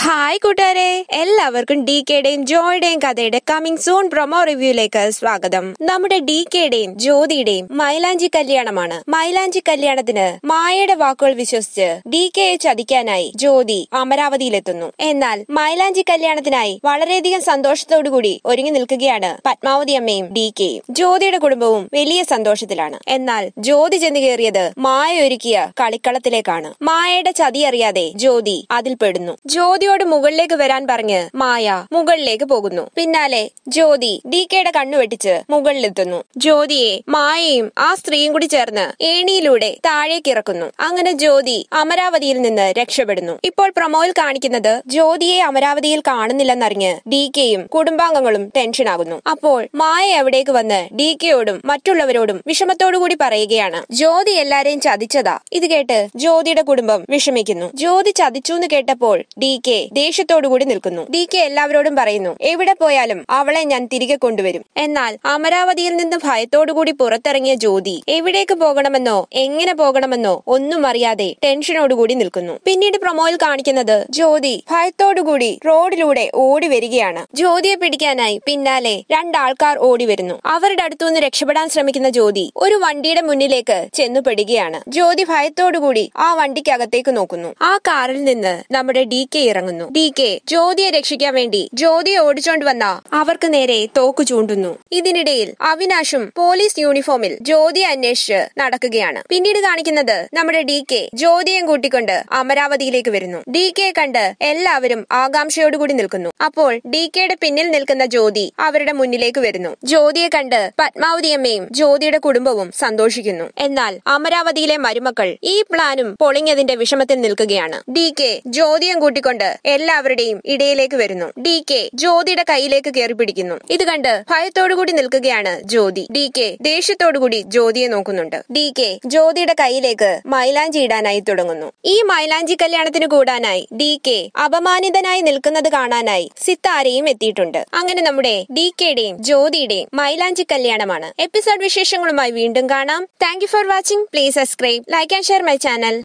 hi കൂട്ടുകാരെ എല്ലാവർക്കും D കെയുടെയും ജോയുടെയും കഥയുടെ കമ്മിങ് സൂൺ പ്രൊമോ റിവ്യൂയിലേക്ക് സ്വാഗതം നമ്മുടെ ഡി കെയുടെയും ജ്യോതിയുടെയും മൈലാഞ്ചി കല്യാണമാണ് മൈലാഞ്ചി കല്യാണത്തിന് മായയുടെ വാക്കുകൾ വിശ്വസിച്ച് ഡി കെയെ ചതിക്കാനായി ജ്യോതി അമരാവതിയിലെത്തുന്നു എന്നാൽ മൈലാഞ്ചി കല്യാണത്തിനായി വളരെയധികം സന്തോഷത്തോടുകൂടി ഒരുങ്ങി നിൽക്കുകയാണ് പത്മാവതി അമ്മയും ഡി കെയും ജ്യോതിയുടെ കുടുംബവും വലിയ സന്തോഷത്തിലാണ് എന്നാൽ ജ്യോതി ചെന്ന് കയറിയത് മായ ഒരുക്കിയ കളിക്കളത്തിലേക്കാണ് മായയുടെ ചതി അറിയാതെ ജ്യോതി അതിൽ പെടുന്നു ജ്യോതിയോട് മുകളിലേക്ക് വരാൻ പറഞ്ഞ് മായ മുകളിലേക്ക് പോകുന്നു പിന്നാലെ ജ്യോതി ഡി കെയുടെ കണ്ണു വെട്ടിച്ച് മുകളിലെത്തുന്നു ജ്യോതിയെ മായയും ആ സ്ത്രീയും കൂടി ചേർന്ന് ഏണിയിലൂടെ താഴേക്ക് ഇറക്കുന്നു അങ്ങനെ ജ്യോതി അമരാവതിയിൽ നിന്ന് രക്ഷപ്പെടുന്നു ഇപ്പോൾ പ്രൊമോയിൽ കാണിക്കുന്നത് ജ്യോതിയെ അമരാവതിയിൽ കാണുന്നില്ലെന്നറിഞ്ഞ് ഡി കെയും കുടുംബാംഗങ്ങളും ടെൻഷനാകുന്നു അപ്പോൾ മായ എവിടേക്ക് വന്ന് ഡി കെയോടും മറ്റുള്ളവരോടും വിഷമത്തോടുകൂടി പറയുകയാണ് ജ്യോതി എല്ലാരെയും ചതിച്ചതാ ഇത് കേട്ട് ജ്യോതിയുടെ കുടുംബം വിഷമിക്കുന്നു ജ്യോതി ചതിച്ചു എന്ന് കേട്ടപ്പോൾ ഡി കെ ദേഷ്യത്തോടുകൂടി നിൽക്കുന്നു ഡി കെ എല്ലാവരോടും പറയുന്നു എവിടെ പോയാലും അവളെ ഞാൻ തിരികെ കൊണ്ടുവരും എന്നാൽ അമരാവതിയിൽ നിന്ന് ഭയത്തോടുകൂടി പുറത്തിറങ്ങിയ ജ്യോതി എവിടേക്ക് പോകണമെന്നോ എങ്ങനെ പോകണമെന്നോ ഒന്നും അറിയാതെ ടെൻഷനോടുകൂടി നിൽക്കുന്നു പിന്നീട് പ്രൊമോയിൽ കാണിക്കുന്നത് ജ്യോതി ഭയത്തോടുകൂടി റോഡിലൂടെ ഓടി വരികയാണ് ജ്യോതിയെ പിടിക്കാനായി പിന്നാലെ രണ്ടാൾക്കാർ ഓടി വരുന്നു അവരുടെ അടുത്തുനിന്ന് രക്ഷപ്പെടാൻ ശ്രമിക്കുന്ന ജ്യോതി ഒരു വണ്ടിയുടെ മുന്നിലേക്ക് ചെന്നു പെടുകയാണ് ജ്യോതി ഭയത്തോടുകൂടി ആ വണ്ടിക്കകത്തേക്ക് നോക്കുന്നു ആ കാറിൽ നിന്ന് നമ്മുടെ ഡി കെ ഇറങ്ങുന്നു ഡി കെ ജ്യോതിയെ രക്ഷിക്കാൻ വേണ്ടി ജ്യോതിയെ ഓടിച്ചോണ്ട് വന്ന അവർക്ക് നേരെ തോക്ക് ചൂണ്ടുന്നു ഇതിനിടയിൽ അവിനാശും പോലീസ് യൂണിഫോമിൽ ജ്യോതിയെ അന്വേഷിച്ച് നടക്കുകയാണ് പിന്നീട് കാണിക്കുന്നത് നമ്മുടെ ഡി കെ ജ്യോതിയും കൂട്ടിക്കൊണ്ട് അമരാവതിയിലേക്ക് വരുന്നു ഡി കെ കണ്ട് എല്ലാവരും ആകാംക്ഷയോടുകൂടി നിൽക്കുന്നു അപ്പോൾ ഡി കെയുടെ പിന്നിൽ നിൽക്കുന്ന ജ്യോതി അവരുടെ മുന്നിലേക്ക് വരുന്നു ജ്യോതിയെ കണ്ട് പത്മാവതി അമ്മയും ജ്യോതിയുടെ കുടുംബവും സന്തോഷിക്കുന്നു എന്നാൽ അമരാവതിയിലെ മരുമക്കൾ ഈ പ്ലാനും പൊളിഞ്ഞതിന്റെ വിഷമത്തിൽ നിൽക്കുകയാണ് ഡി കെ ജ്യോതിയും കൂട്ടിക്കൊണ്ട് എല്ലാവരുടെയും ഇടയിലേക്ക് വരുന്നു ഡി കെ ജ്യോതിയുടെ കയ്യിലേക്ക് കയറി പിടിക്കുന്നു ഇത് കണ്ട് ഭയത്തോടുകൂടി നിൽക്കുകയാണ് ജ്യോതി ഡി കെ ദേഷ്യത്തോടുകൂടി ജ്യോതിയെ നോക്കുന്നുണ്ട് ഡി കെ ജ്യോതിയുടെ കയ്യിലേക്ക് മൈലാഞ്ചി ഇടാനായി തുടങ്ങുന്നു ഈ മൈലാഞ്ചി കല്യാണത്തിന് കൂടാനായി ഡി കെ അപമാനിതനായി നിൽക്കുന്നത് കാണാനായി സിത്താരയും എത്തിയിട്ടുണ്ട് അങ്ങനെ നമ്മുടെ ഡി കെയുടെയും ജ്യോതിയുടെയും മൈലാഞ്ചി കല്യാണമാണ് എപ്പിസോഡ് വിശേഷങ്ങളുമായി വീണ്ടും കാണാം thank you for watching please subscribe like and share my channel